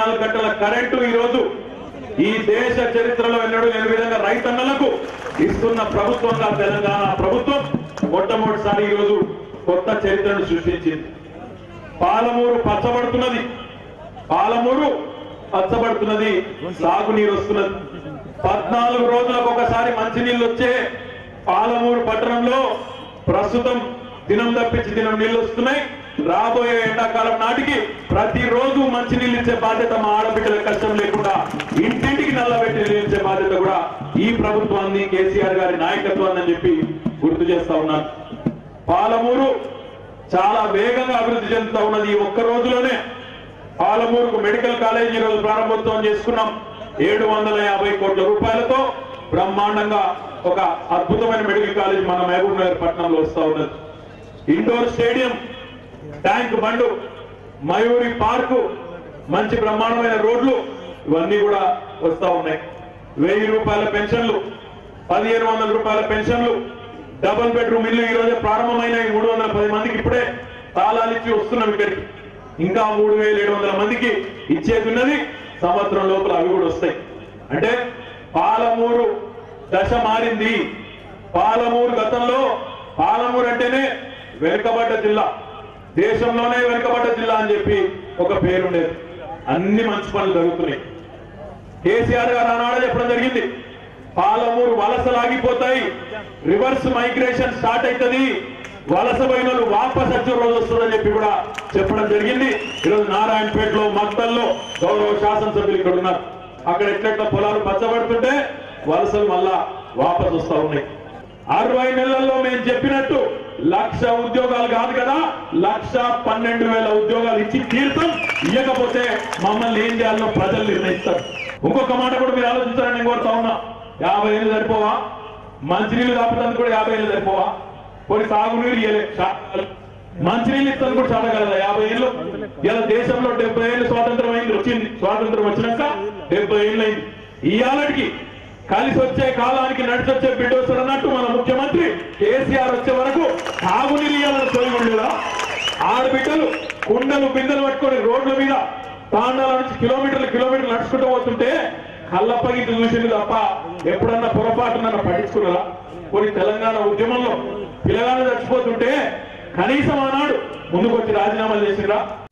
నాలుగు గంటల కరెంటు ఈ రోజు ఈ దేశ చరిత్రలో ఎన్నడూ లేని విధంగా రైతన్నలకు ఇస్తున్న ప్రభుత్వంగా తెలంగాణ ప్రభుత్వం మొట్టమొదటిసారి ఈ రోజు కొత్త చరిత్రను సృష్టించింది పాలమూరు పచ్చబడుతున్నది పాలమూరు పచ్చబడుతున్నది సాగునీరు వస్తున్నది పద్నాలుగు రోజులకు ఒకసారి మంచినీళ్ళు వచ్చే పాలమూరు పట్టణంలో ప్రస్తుతం దినం తప్పించి దినం నీళ్లు వస్తున్నాయి రాబోయే ఎండాకాలం నాటికి ప్రతిరోజు మంచినీళ్ళు ఇచ్చే బాధ్యత మా ఆడబిడ్డల కష్టం లేకుండా ఇంటింటికి నల్లబెట్టి నీళ్ళు ఇచ్చే బాధ్యత కూడా ఈ ప్రభుత్వాన్ని కేసీఆర్ గారి నాయకత్వాన్ని అని చెప్పి గుర్తు చేస్తా ఉన్నాను పాలమూరు చాలా వేగంగా అభివృద్ధి చెందుతా ఉన్నది ఈ ఒక్క రోజులోనే పాలమూరుకు మెడికల్ కాలేజ్ ఈ రోజు ప్రారంభోత్సవం చేసుకున్నాం ఏడు వందల యాభై కోట్ల రూపాయలతో బ్రహ్మాండంగా ఒక అద్భుతమైన మెడికల్ కాలేజ్ మన మహబూబ్ నగర్ పట్టణంలో వస్తా ఉన్నది indoor stadium tank bund Mayuri park మంచి బ్రహ్మాండమైన రోడ్లు ఇవన్నీ కూడా వస్తా ఉన్నాయి వెయ్యి రూపాయల పెన్షన్లు పదిహేను వందల రూపాయల పెన్షన్లు డబుల్ బెడ్రూమ్ ఇల్లు ఈ రోజు ప్రారంభమైన మూడు వందల పది మందికి ఇప్పుడే తాళాలు ఇచ్చి వస్తున్నాం ఇక్కడికి ఇంకా మూడు వేల ఏడు వందల మందికి ఇచ్చేది ఉన్నది సంవత్సరం లోపల అవి కూడా వస్తాయి అంటే పాలమూరు దశ మారింది పాలమూరు గతంలో పాలమూరు అంటేనే వెనుకబడ్డ జిల్లా దేశంలోనే వెనుకబడ్డ జిల్లా అని చెప్పి ఒక పేరుండేది అన్ని మంచి పనులు జరుగుతున్నాయి కేసీఆర్ గారు ఆనాడు చెప్పడం జరిగింది పాలమూరు వలసలు ఆగిపోతాయి రివర్స్ మైగ్రేషన్ స్టార్ట్ అవుతుంది వలస పోయిన వాళ్ళు వాపస్ వచ్చే రోజు వస్తుందని చెప్పి కూడా చెప్పడం జరిగింది ఈరోజు నారాయణపేటలో మక్తల్లో గౌరవ శాసనసభ్యులు ఇక్కడ ఉన్నారు అక్కడ ఎట్లెట్లా పొలాలు పచ్చబడుతుంటే వలసలు మళ్ళా వాపస్ వస్తా ఉన్నాయి అరవై నెలల్లో మేము చెప్పినట్టు లక్ష ఉద్యోగాలు కాదు కదా లక్ష పన్నెండు వేల ఉద్యోగాలు ఇచ్చి తీర్థం ఇవ్వకపోతే మమ్మల్ని ఏం చేయాలో ప్రజలు నిర్ణయిస్తారు ఇంకొక మాట కూడా మీరు ఆలోచించారని నేను కోరుతా ఉన్నా యాభై ఏళ్ళు సరిపోవా మంచినీళ్ళు కాపుతానికి కూడా యాభై ఏళ్ళు సరిపోవా కొన్ని సాగునీరు ఇయ్యలే షా- మంచినీళ్ళు ఇస్తాను కూడా చాలా కదా యాభై ఏళ్ళు ఇలా దేశంలో డెబ్బై ఏళ్ళు స్వాతంత్రం అయింది వచ్చింది స్వాతంత్రం వచ్చినాక డెబ్బై ఏళ్ళు అయింది ఇవాళకి కలిసి వచ్చే కాలానికి నడిచొచ్చే బిడ్డొస్తాడు అన్నట్టు మన ముఖ్యమంత్రి కేసీఆర్ వచ్చే వరకు తాగునీరు ఇవ్వాలని సోయగుండేదా ఆడబిడ్డలు కుండలు బిందెలు పట్టుకొని రోడ్ల మీద తాండాల నుంచి కిలోమీటర్లు కిలోమీటర్లు నడుచుకుంటూ పోతుంటే కళ్ళప్పగిటి చూసింది తప్ప ఎప్పుడన్నా పొరపాటు నన్ను పట్టించుకున్నారా కొన్ని తెలంగాణ ఉద్యమంలో పిల్లగాళ్ళు చచ్చిపోతుంటే కనీసం ఆనాడు ముందుకు వచ్చి రాజీనామాలు చేసిరా